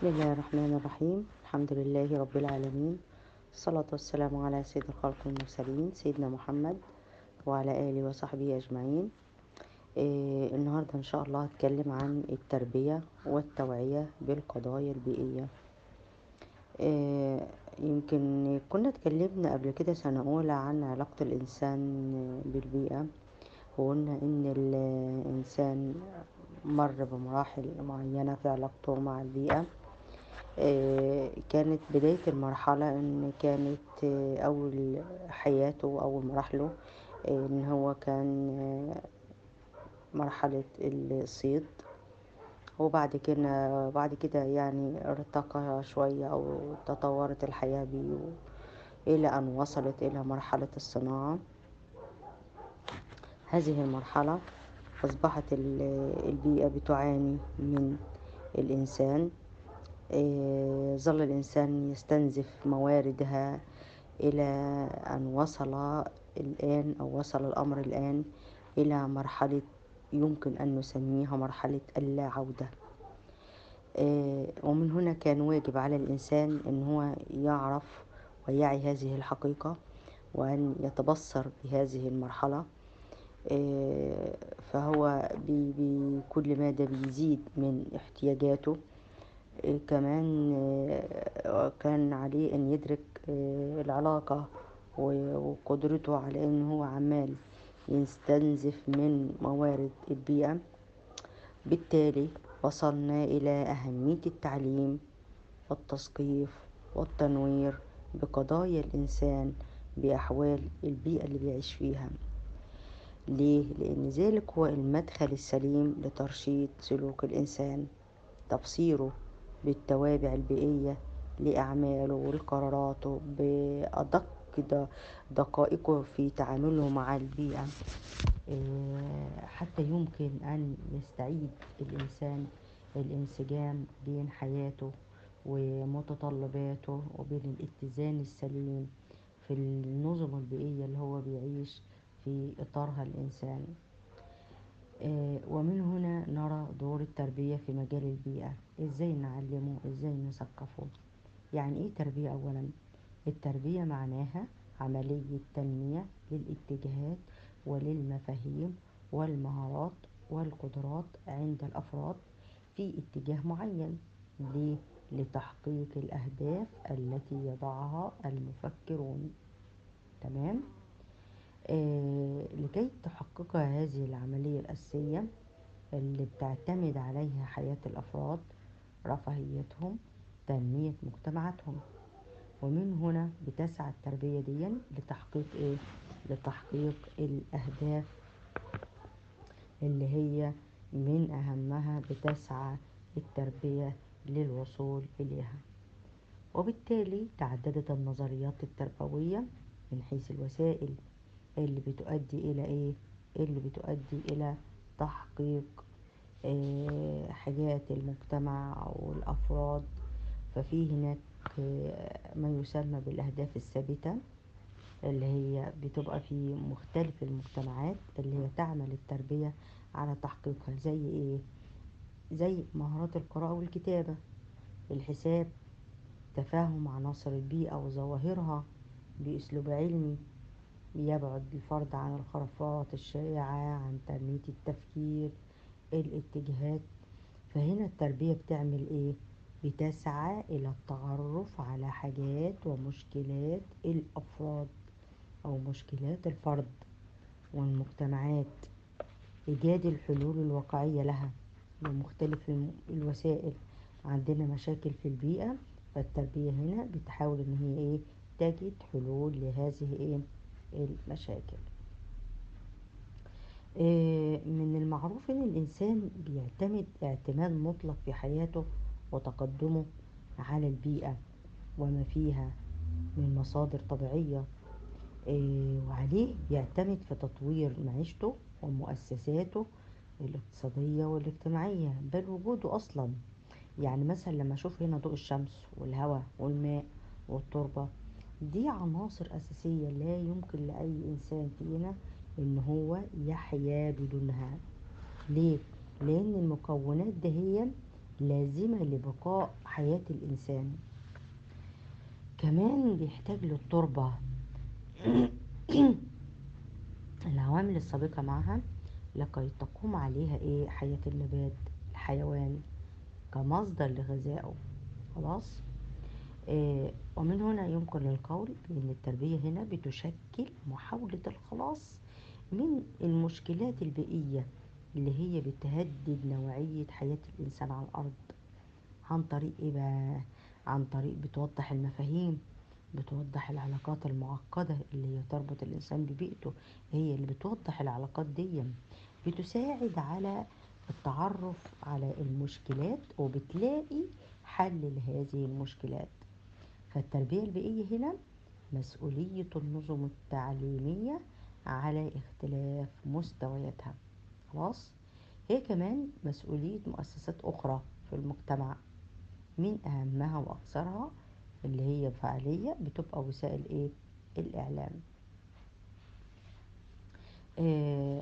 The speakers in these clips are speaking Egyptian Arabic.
بسم الله الرحمن الرحيم الحمد لله رب العالمين الصلاة والسلام على سيد الخلق المرسلين سيدنا محمد وعلى آله وصحبه أجمعين إيه النهاردة إن شاء الله هتكلم عن التربية والتوعية بالقضايا البيئية إيه يمكن كنا اتكلمنا قبل كده سنة أولى عن علاقة الإنسان بالبيئة وقلنا إن الإنسان مر بمراحل معينة في علاقته مع البيئة إيه كانت بداية المرحلة إن كانت إيه أول حياته أول مراحله إيه إن هو كان مرحلة الصيد وبعد كده بعد كده يعني ارتقى شوية أو تطورت الحياة بيه إلى أن وصلت إلى مرحلة الصناعة هذه المرحلة أصبحت البيئة بتعاني من الإنسان ظل الإنسان يستنزف مواردها إلى أن وصل الآن أو وصل الأمر الآن إلى مرحلة يمكن أن نسميها مرحلة اللا عودة ومن هنا كان واجب على الإنسان أن هو يعرف ويعي هذه الحقيقة وأن يتبصر بهذه المرحلة فهو بكل مادة بيزيد من احتياجاته كمان كان عليه أن يدرك العلاقة وقدرته على أن هو عمال يستنزف من موارد البيئة بالتالي وصلنا إلى أهمية التعليم والتثقيف والتنوير بقضايا الإنسان بأحوال البيئة اللي بيعيش فيها ليه؟ لأن ذلك هو المدخل السليم لترشيد سلوك الإنسان تبصيره بالتوابع البيئية لأعماله وقراراته بأدق دقائقه في تعامله مع البيئة حتى يمكن أن يستعيد الإنسان الانسجام بين حياته ومتطلباته وبين الاتزان السليم في النظم البيئية اللي هو بيعيش في إطارها الإنسان ومن هنا نرى دور التربية في مجال البيئة إزاي نعلمه إزاي نثقفه يعني إيه تربية أولا التربية معناها عملية تنمية للاتجاهات وللمفاهيم والمهارات والقدرات عند الأفراد في اتجاه معين ليه؟ لتحقيق الأهداف التي يضعها المفكرون تمام؟ آه لكي تحقق هذه العملية الأساسية اللي بتعتمد عليها حياة الأفراد رفاهيتهم تنمية مجتمعاتهم ومن هنا بتسعى التربية دي لتحقيق ايه لتحقيق الأهداف اللي هي من أهمها بتسعى التربية للوصول إليها وبالتالي تعددت النظريات التربوية من حيث الوسائل اللي بتؤدي إلى إيه اللي بتؤدي إلى تحقيق إيه حاجات المجتمع أو الأفراد ففي هناك ما يسمى بالأهداف الثابتة اللي هي بتبقى في مختلف المجتمعات اللي هي تعمل التربية على تحقيقها زي ايه زي مهارات القراءة والكتابة الحساب تفاهم عناصر البيئة وظواهرها بأسلوب علمي يبعد الفرد عن الخرافات الشائعة عن تنمية التفكير الاتجاهات فهنا التربية بتعمل ايه بتسعى إلى التعرف على حاجات ومشكلات الأفراد أو مشكلات الفرد والمجتمعات إيجاد الحلول الواقعية لها بمختلف الوسائل عندنا مشاكل في البيئة فالتربية هنا بتحاول إن هي إيه تجد حلول لهذه إيه المشاكل إيه من المعروف إن الإنسان بيعتمد اعتماد مطلق في حياته وتقدمه على البيئة وما فيها من مصادر طبيعية وعليه يعتمد في تطوير معيشته ومؤسساته الاقتصادية والاجتماعية بل وجوده أصلا يعني مثلا لما أشوف هنا ضوء الشمس والهواء والماء والتربة دي عناصر أساسية لا يمكن لأي إنسان فينا إن هو يحيا بدونها ليه؟ لأن المكونات دهي لازمة لبقاء حياة الإنسان كمان بيحتاج للتربة العوامل السابقة معها لكي تقوم عليها ايه حياة النبات الحيوان كمصدر لغذائه خلاص إيه ومن هنا يمكن القول بأن التربية هنا بتشكل محاولة الخلاص من المشكلات البيئية اللي هي بتهدد نوعية حياة الإنسان على الأرض عن طريق إيه بقى عن طريق بتوضح المفاهيم بتوضح العلاقات المعقدة اللي هي تربط الإنسان ببيئته هي اللي بتوضح العلاقات دي بتساعد على التعرف على المشكلات وبتلاقي حل لهذه المشكلات فالتربية البيئية هنا مسؤولية النظم التعليمية على اختلاف مستوياتها خلاص هي كمان مسؤولية مؤسسات أخرى في المجتمع من أهمها وأكثرها اللي هي فعالية بتبقى وسائل إيه الإعلام آه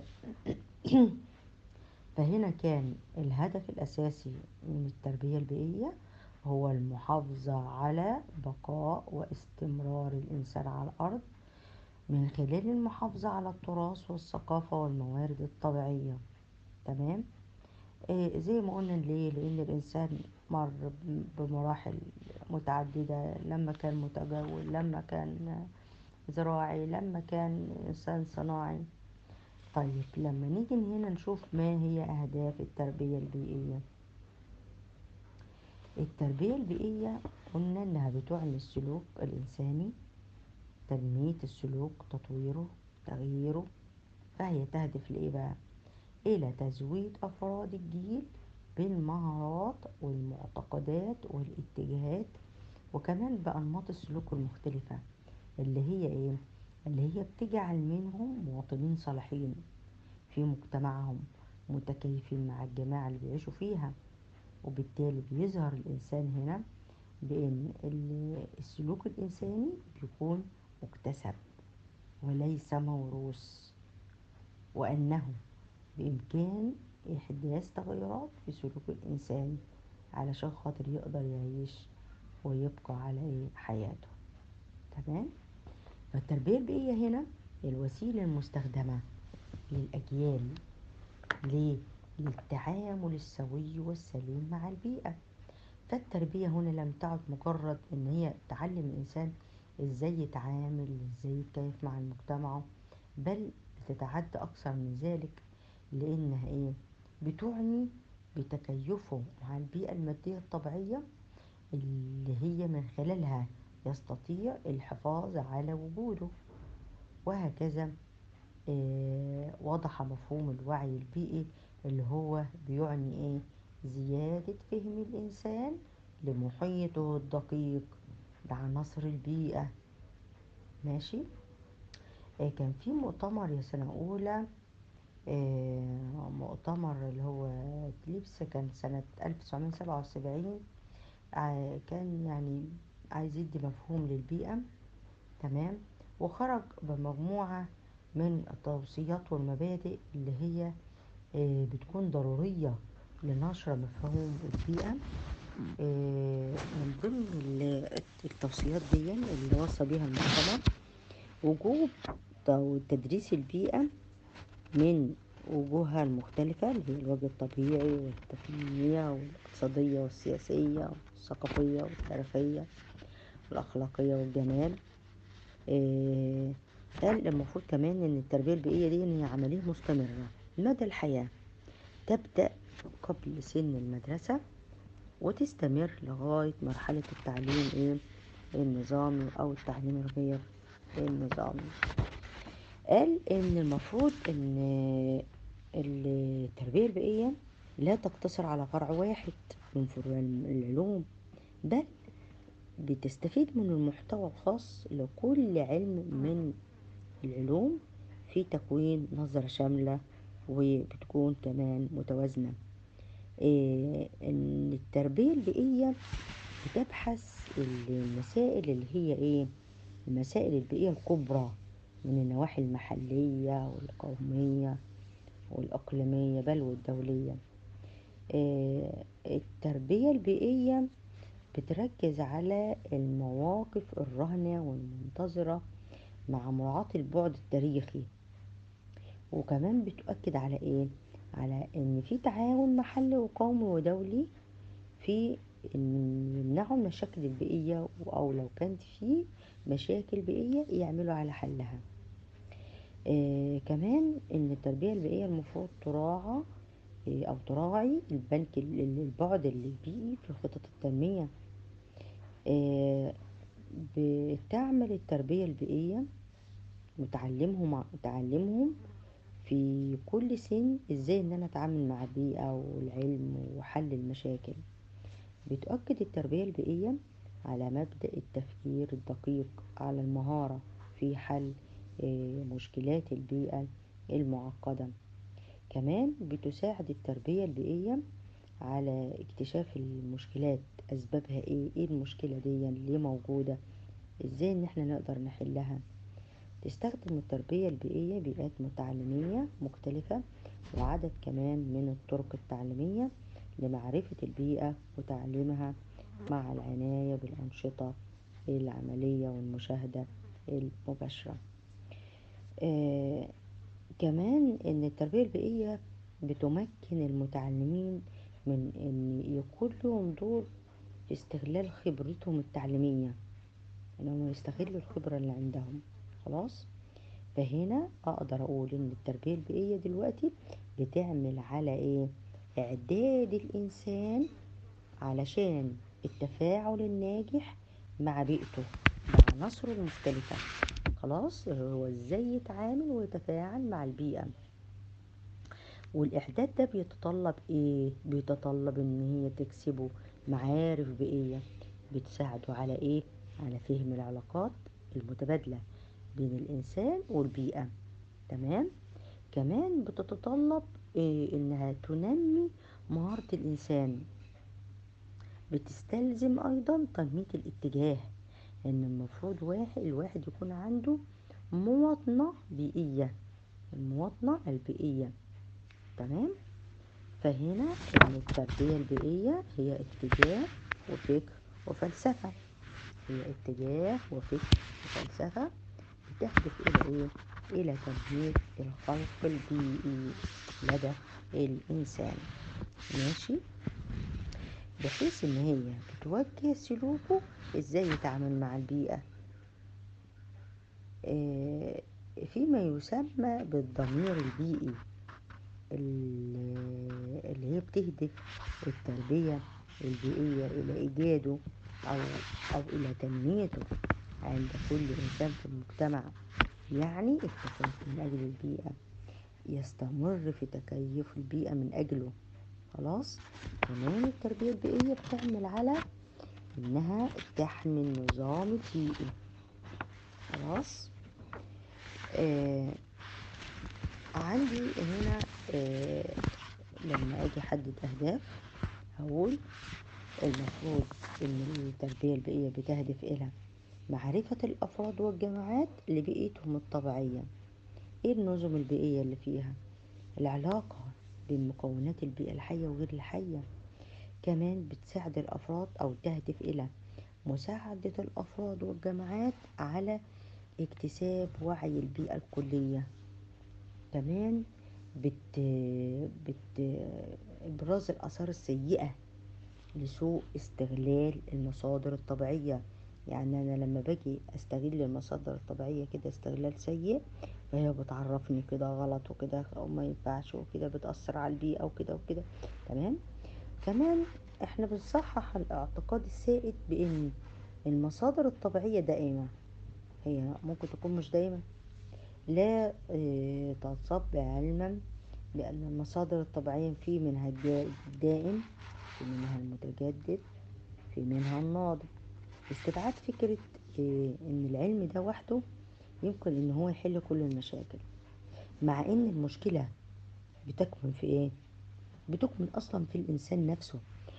فهنا كان الهدف الأساسي من التربية البيئية هو المحافظة على بقاء واستمرار الإنسان على الأرض من خلال المحافظة على التراث والثقافة والموارد الطبيعية تمام إيه زي ما قلنا ليه لأن الإنسان مر بمراحل متعددة لما كان متجول لما كان زراعي لما كان إنسان صناعي طيب لما نيجي هنا نشوف ما هي أهداف التربية البيئية التربية البيئية قلنا إنها بتعني السلوك الإنساني تنمية السلوك تطويره تغييره فهي تهدف لإيه بقى إلى تزويد أفراد الجيل بالمهارات والمعتقدات والاتجاهات وكمان بأنماط السلوك المختلفة اللي هي إيه؟ اللي هي بتجعل منهم مواطنين صالحين في مجتمعهم متكيفين مع الجماعة اللي بيعيشوا فيها وبالتالي بيظهر الإنسان هنا بأن السلوك الإنساني بيكون مكتسب وليس موروث وأنه بإمكان إحداث تغيرات في سلوك الإنسان علشان خاطر يقدر يعيش ويبقى على حياته تمام فالتربية البيئية هنا الوسيلة المستخدمة للأجيال ليه؟ للتعامل السوي والسليم مع البيئة فالتربية هنا لم تعد مجرد ان هي تعلم الانسان ازاي يتعامل ازاي يتكيف مع المجتمع بل بتتعدى اكثر من ذلك لانها ايه بتعني بتكيفه مع البيئة المادية الطبيعية اللي هي من خلالها يستطيع الحفاظ على وجوده وهكذا آه وضح مفهوم الوعي البيئي اللي هو بيعني ايه زيادة فهم الإنسان لمحيطه الدقيق لعناصر البيئة ماشي آه كان في مؤتمر يا سنة أولى آه مؤتمر اللي هو كليبس كان سنة 1977 آه كان يعني عايز يدي مفهوم للبيئة تمام وخرج بمجموعة من التوصيات والمبادئ اللي هي بتكون ضرورية لنشر مفهوم البيئة من ضمن التوصيات دي اللي وصى بيها المؤتمر وجوب تدريس البيئة من وجوهها المختلفة اللي هي الوجه الطبيعي والتقنية والاقتصادية والسياسية والثقافية والتاريخية والأخلاقية والجمال قال المفروض كمان ان التربية البيئية دي هي عملية مستمرة مدى الحياة تبدأ قبل سن المدرسة وتستمر لغاية مرحلة التعليم ايه النظامي او التعليم الغير النظامي قال ان المفروض ان التربية البيئية لا تقتصر على فرع واحد من فروع العلوم بل بتستفيد من المحتوى الخاص لكل علم من العلوم في تكوين نظرة شاملة وبتكون كمان متوازنة إيه ان التربية البيئية بتبحث المسائل اللي هي ايه المسائل البيئية الكبرى من النواحي المحلية والقومية والإقليمية بل والدولية آه، التربية البيئية بتركز على المواقف الراهنة والمنتظرة مع مراعاة البعد التاريخي وكمان بتؤكد على ايه على ان في تعاون محلي وقومي ودولي في ان يمنعوا المشاكل البيئية او لو كانت في مشاكل بيئية يعملوا على حلها آه كمان ان التربية البيئية المفروض تراعى آه او تراعي البنك البعد البيئي في خطط التنمية آه بتعمل التربية البيئية وتعلمهم تعلمهم في كل سن ازاي ان انا اتعامل مع البيئة والعلم وحل المشاكل بتؤكد التربية البيئية على مبدأ التفكير الدقيق على المهارة في حل مشكلات البيئة المعقدة كمان بتساعد التربية البيئية على اكتشاف المشكلات اسبابها ايه ايه المشكلة دي ليه موجودة ازاي ان احنا نقدر نحلها تستخدم التربية البيئية بيئات متعلمية مختلفة وعدد كمان من الطرق التعليمية لمعرفة البيئة وتعليمها مع العناية بالأنشطة العملية والمشاهدة المباشرة آه كمان ان التربية البيئية بتمكن المتعلمين من ان يكون لهم دور في استغلال خبرتهم التعليمية انهم يستغلوا الخبرة اللي عندهم خلاص فهنا اقدر اقول ان التربية البيئية دلوقتي بتعمل على ايه اعداد الانسان علشان التفاعل الناجح مع بيئته مع عناصره المختلفة خلاص هو ازاي يتعامل ويتفاعل مع البيئة والاعداد ده بيتطلب ايه بيتطلب ان هي تكسبه معارف بيئية بتساعده على ايه على فهم العلاقات المتبادلة بين الإنسان والبيئة تمام كمان بتتطلب إيه إنها تنمي مهارة الإنسان بتستلزم أيضا تنمية الاتجاه إن المفروض واحد الواحد يكون عنده مواطنة بيئية المواطنة البيئية تمام فهنا إن التربية البيئية هي اتجاه وفكر وفلسفة هي اتجاه وفكر وفلسفة بتهدف إلى إيه؟ إلى تنمية الخلق البيئي لدى الإنسان ماشي بحيث إن هي بتوجه سلوكه إزاي يتعامل مع البيئة آه فيما يسمى بالضمير البيئي اللي هي بتهدف التربية البيئية إلى إيجاده أو, أو إلى تنميته عند كل إنسان في المجتمع يعني التكيف من أجل البيئة يستمر في تكيف البيئة من أجله خلاص كمان التربية البيئية بتعمل على إنها تحمي النظام البيئي خلاص آه عندي هنا آه لما أجي أحدد أهداف هقول المفروض إن التربية البيئية بتهدف إلى معرفة الأفراد والجماعات لبيئتهم الطبيعية إيه النظم البيئية اللي فيها العلاقة بين مكونات البيئة الحية وغير الحية كمان بتساعد الأفراد أو تهدف إلى مساعدة الأفراد والجماعات على اكتساب وعي البيئة الكلية كمان بت... بت... إبراز الآثار السيئة لسوء استغلال المصادر الطبيعية يعني أنا لما باجي أستغل المصادر الطبيعية كده استغلال سيء فهي بتعرفني كده غلط وكده أو ما ينفعش وكده بتأثر على البيئة وكده وكده تمام كمان احنا بنصحح الاعتقاد السائد بأن المصادر الطبيعية دائمة هي ممكن تكون مش دائمة لا اه تنصب علما بأن المصادر الطبيعية في منها الدائم في منها المتجدد في منها الناضج استبعاد فكرة اه ان العلم ده وحده يمكن ان هو يحل كل المشاكل مع ان المشكلة بتكمن في ايه بتكمن اصلا في الانسان نفسه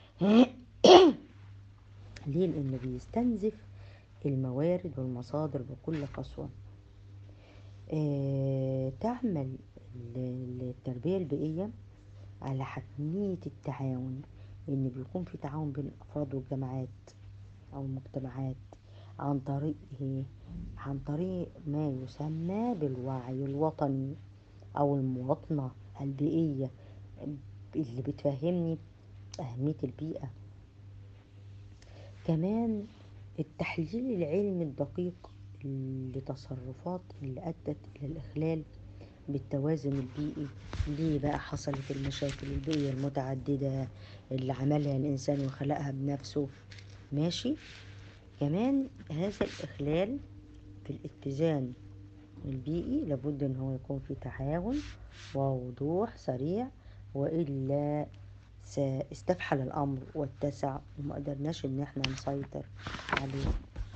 ليه لانه بيستنزف الموارد والمصادر بكل قسوة اه تعمل التربية البيئية على حتمية التعاون إن بيكون في تعاون بين الأفراد والجماعات أو المجتمعات عن طريق إيه؟ عن طريق ما يسمى بالوعي الوطني أو المواطنة البيئية اللي بتفهمني أهمية البيئة كمان التحليل العلمي الدقيق لتصرفات اللي أدت إلى الإخلال بالتوازن البيئي ليه بقى حصلت المشاكل البيئية المتعددة اللي عملها الإنسان وخلقها بنفسه ماشي كمان هذا الإخلال في الاتزان البيئي لابد ان هو يكون في تعاون ووضوح سريع وإلا استفحل الأمر واتسع وما قدرناش ان احنا نسيطر عليه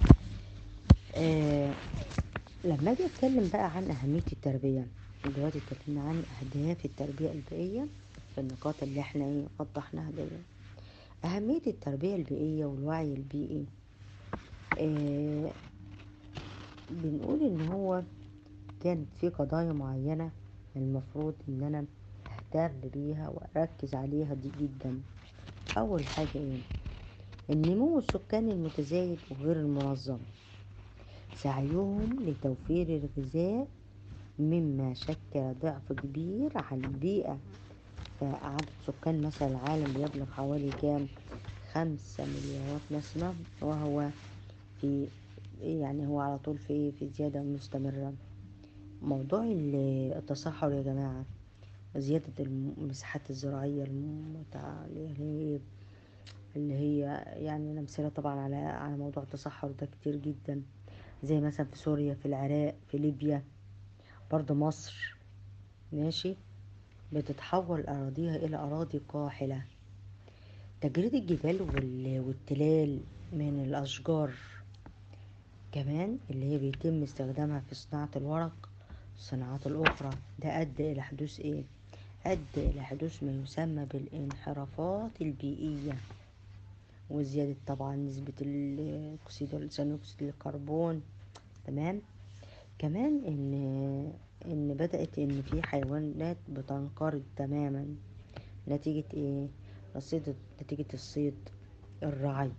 آه لما اجي اتكلم بقى عن اهمية التربية دلوقتي اتكلمنا عن اهداف التربية البيئية في النقاط اللي احنا ايه وضحناها دي اهمية التربية البيئية والوعي البيئي آه بنقول ان هو كانت في قضايا معينة المفروض ان انا اهتم بيها واركز عليها دي جدا اول حاجة ايه النمو السكاني المتزايد وغير المنظم سعيهم لتوفير الغذاء مما شكل ضعف كبير على البيئة فعدد سكان مثلا العالم بيبلغ حوالي كام خمسة مليارات نسمة وهو في يعني هو على طول في في زيادة مستمرة موضوع التصحر يا جماعة زيادة المساحات الزراعية المتع... اللي هي اللي هي يعني أمثلة طبعا على على موضوع التصحر ده كتير جدا زي مثلا في سوريا في العراق في ليبيا برضو مصر ماشي بتتحول أراضيها إلى أراضي قاحلة تجريد الجبال والتلال من الأشجار كمان اللي هي بيتم استخدامها في صناعة الورق والصناعات الأخرى ده أدى إلى حدوث إيه؟ أدى إلى حدوث ما يسمى بالانحرافات البيئية وزيادة طبعا نسبة الأكسيد ثاني أكسيد الكربون تمام كمان إن إن بدأت إن في حيوانات بتنقرض تماما نتيجة إيه؟ الصيد نتيجة الصيد الرعي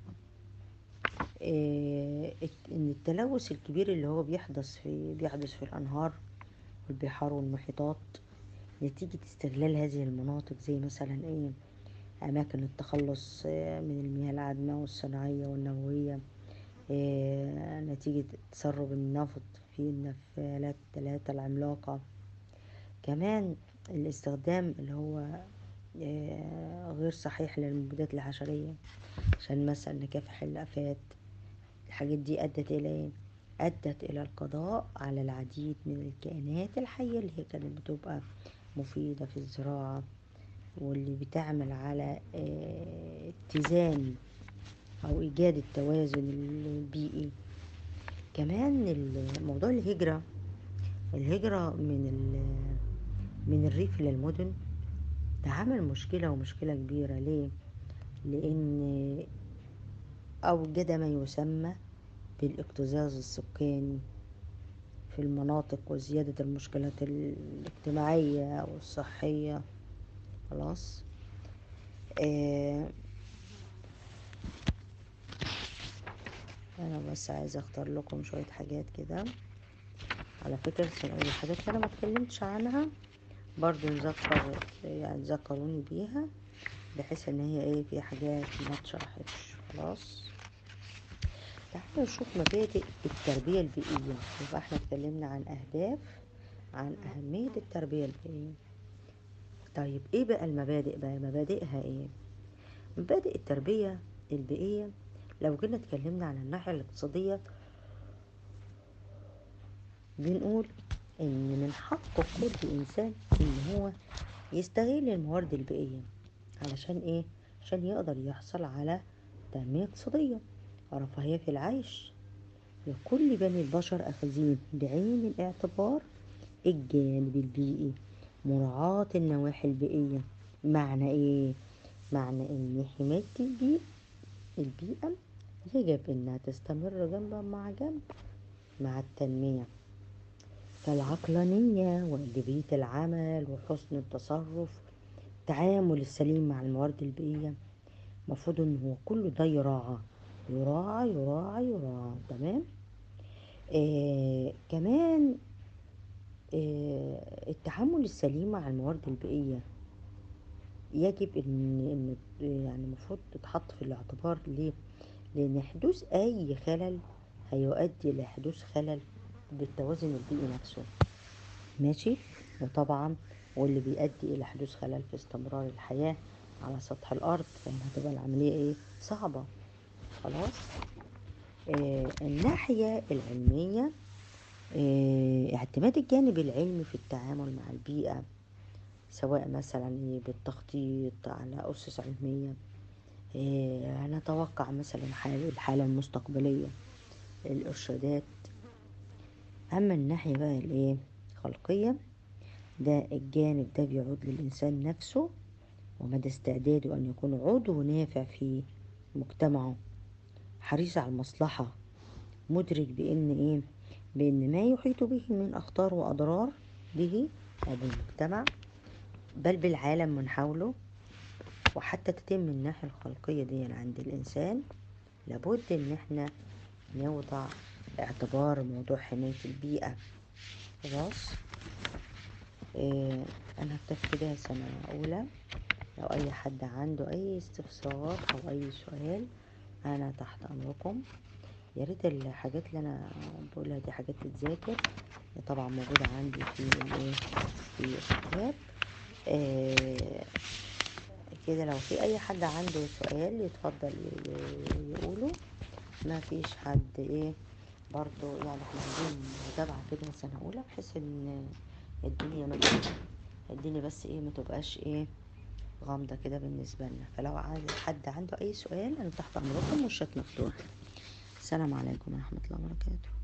إيه ان التلوث الكبير اللي هو بيحدث في بيحدث في الانهار والبحار والمحيطات نتيجة استغلال هذه المناطق زي مثلا ايه اماكن التخلص من المياه العذبة والصناعية والنووية إيه نتيجة تسرب النفط في النفالات الثلاثة العملاقة كمان الاستخدام اللي هو إيه غير صحيح للمبيدات الحشرية عشان مثلا نكافح الآفات الحاجات دي أدت إلى إيه؟ أدت إلى القضاء على العديد من الكائنات الحية اللي هي كانت بتبقى مفيدة في الزراعة واللي بتعمل على اتزان أو إيجاد التوازن البيئي كمان موضوع الهجرة الهجرة من من الريف للمدن ده عمل مشكلة ومشكلة كبيرة ليه؟ لأن أوجد ما يسمى بالاكتظاظ السكاني في المناطق وزيادة المشكلات الاجتماعية والصحية خلاص آه أنا بس عايزة أختار لكم شوية حاجات كده على فكرة الحاجات اللي أنا ما اتكلمتش عنها برضو نذكر يعني ذكروني بيها بحيث ان هي ايه في حاجات ما اتشرحتش خلاص تعالوا نشوف مبادئ التربية البيئية يبقى احنا اتكلمنا عن اهداف عن اهمية التربية البيئية طيب ايه بقى المبادئ بقى مبادئها ايه مبادئ التربية البيئية لو جينا اتكلمنا عن الناحية الاقتصادية بنقول ان من حق كل انسان ان هو يستغل الموارد البيئية علشان ايه عشان يقدر يحصل على تنمية اقتصادية ورفاهية في العيش لكل بني البشر أخذين بعين الاعتبار الجانب البيئي مراعاة النواحي البيئية معنى ايه معنى ان حماية البيئة البيئة يجب انها تستمر جنبا مع جنب مع التنمية فالعقلانية وإيجابية العمل وحسن التصرف التعامل السليم مع الموارد البيئية المفروض ان هو كله ده يراعى يراعى يراعى يراعى تمام آه كمان آه التعامل السليم مع الموارد البيئية يجب ان ان يعني المفروض تتحط في الاعتبار ليه لان حدوث اي خلل هيؤدي لحدوث خلل بالتوازن البيئي نفسه ماشي وطبعا واللي بيؤدي الى حدوث خلل في استمرار الحياة على سطح الارض فهنا هتبقى العملية ايه صعبة خلاص آه الناحية العلمية آه اعتماد الجانب العلمي في التعامل مع البيئة سواء مثلا بالتخطيط على أسس علمية آه نتوقع مثلا الحالة المستقبلية الإرشادات أما الناحية بقى الإيه خلقية ده الجانب ده بيعود للإنسان نفسه ومدى استعداده أن يكون عضو نافع في مجتمعه حريص على المصلحة مدرك بأن إيه بأن ما يحيط به من أخطار وأضرار به أو بالمجتمع بل بالعالم من حوله وحتى تتم الناحية الخلقية دي عند الإنسان لابد إن احنا نوضع اعتبار موضوع حماية البيئة خلاص إيه أنا هكتفي كده سنة أولى لو أي حد عنده أي استفسار أو أي سؤال أنا تحت أمركم يا ريت الحاجات اللي أنا بقولها دي حاجات تتذاكر طبعا موجودة عندي في الايه في الكتاب آه كده لو في اي حد عنده سؤال يتفضل يقوله ما فيش حد ايه برضو يعني احنا عايزين متابعة كده سنة اولى بحيث ان الدنيا ما الدنيا بس ايه ما تبقاش ايه غامضة كده بالنسبة لنا فلو عايز حد عنده اي سؤال انا تحت امركم والشات مفتوح السلام عليكم ورحمة الله وبركاته